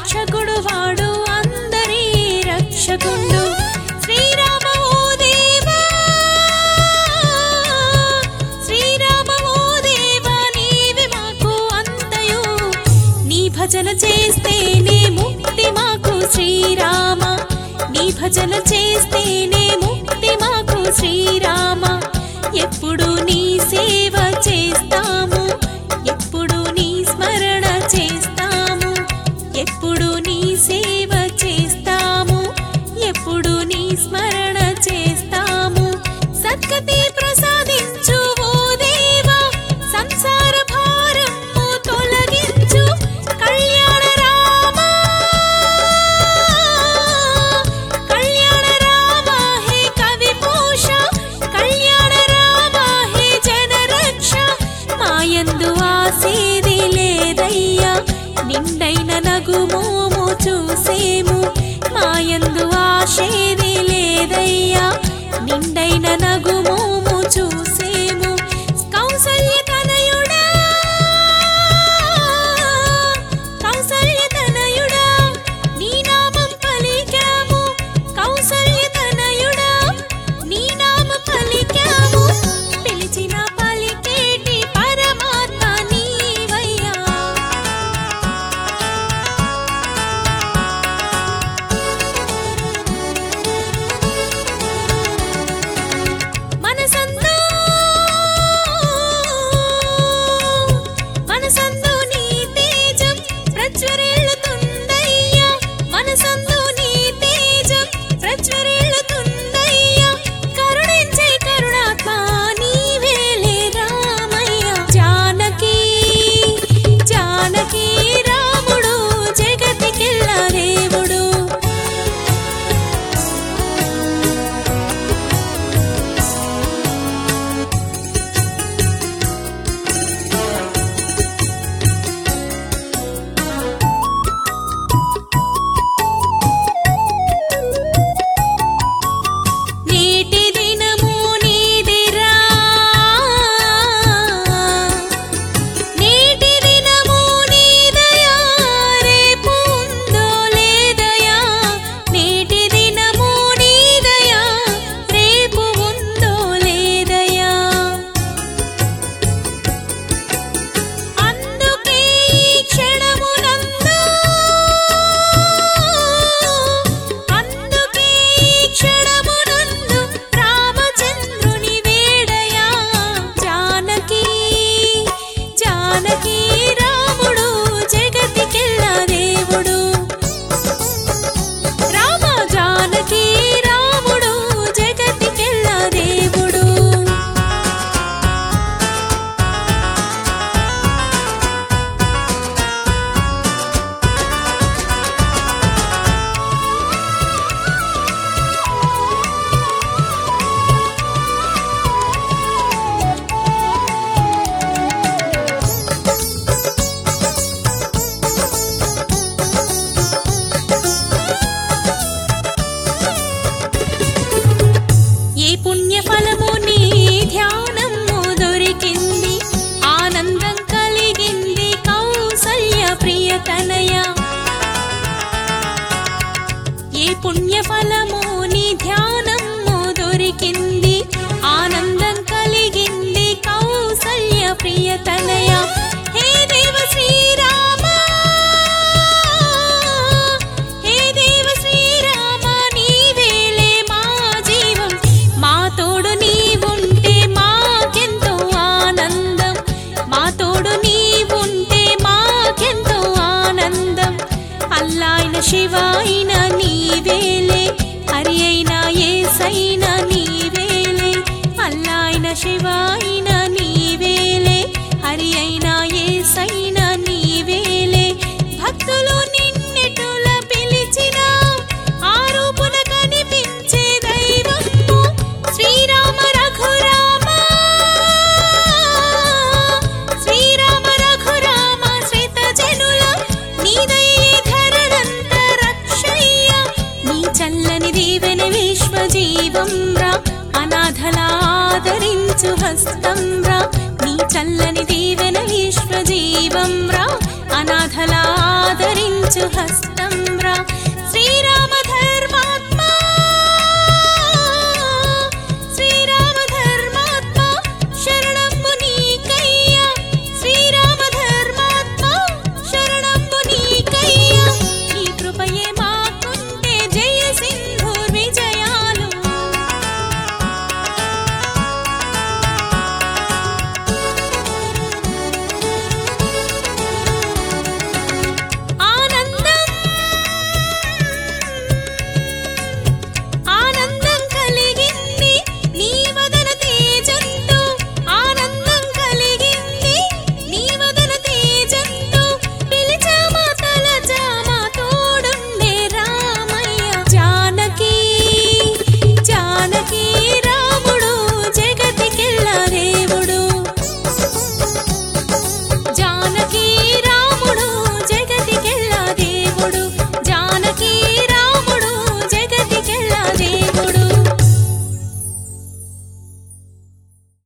రక్షకుడు వాడు అందరి రక్షకుండు శ్రీరామ ఓ దేవా శ్రీరామ ఓ దేవా నీవే మాకు అంతయు నీ భజన చేస్తేనే ముక్తి మాకు శ్రీరామ నీ భజన చేస్తేనే ముక్తి మాకు శ్రీరామ ఎప్పుడు నీ సేవ చేస్తాము ఎప్పుడు నీ స్మరణ చేస్తాము ఎప్పుడు నీ సేవ చేస్తాము ఎప్పుడు నీ స్మరణ చేస్తాము సద్గతి ప్రసాదించు ఓ దేవా సంసార భారము తొలగించు కళ్యాణ రామ కళ్యాణ రామ హే కవి పూష కళ్యాణ రామ హే జన రక్ష మాయందు ఆసేది లేదయ్యా నిండైన నగుమోము చూసేము మాయందు ఆశేది లేదయ్యా నిండైన నగుమోము చూసేము కౌసల్య తనయుడా కౌసల్య తనయుడా నీ నామం పలికాము కౌసల్య తనయుడా నీ నామం పలికాము పిలిచిన పలికేటి పరమాత్మ నీవయ్యా మనసందో మనసందో నీ తేజం ప్రజ్వరిల్లుతుందయ్యా మనసందో నీ తేజం ప్రజ్వరిల్లుతుందయ్యా కరుణించే కరుణాత్మ నీవేలే రామయ్య జానకి జానకి రాముడు జగతికెల్ల దేవుడు నేటి దినము నీదిరా నేటి దినము నీదయా రేపు ఉందో లేదయా నేటి దినము నీదయా రేపు ఉందో లేదయా అందుకే ఈ క్షణమునందు అందుకే ఈ క్షణమునందు రామచంద్రుని వేడయా జానకి జానకి రాముడు జగతికెల్ల దేవుడు రామ జానకి రాముడు జగతికెల్ల దేవుడు ఏ పుణ్య ఫలము నీ ధ్యానము దొరికింది ఆనందం కలిగింది కౌసల్య ప్రియతనయ ఏ పుణ్య ఫలము నీ ధ్యానము దొరికింది ఆనందం కలిగింది కౌసల్య ప్రియతనయ హే దేవ శ్రీరామ హే దేవ శ్రీరామ నీవేలే మా జీవం మా తోడు నీవుంటే మాకెంతో ఆనందం మా తోడు నీవుంటే మాకెంతో ఆనందం అల్లాయిన శివాయిన నీవేలే హరి అయిన ఏసైన నీవేలే అల్లాయిన శివాయిన నీవేలే హరి అయిన ఏసైన నీవేలే భక్తులు నిన్నెటుల పిలిచిన ఆరూపున కనిపించే దైవము శ్రీరామ రఘురామ శ్రీరామ రఘురామ శ్రీత జనుల నీదయే ధరణంత రక్షయ్య నీ చల్లని దీవెన విశ్వజీవం రా అనాథల ఆదరించు హస్తం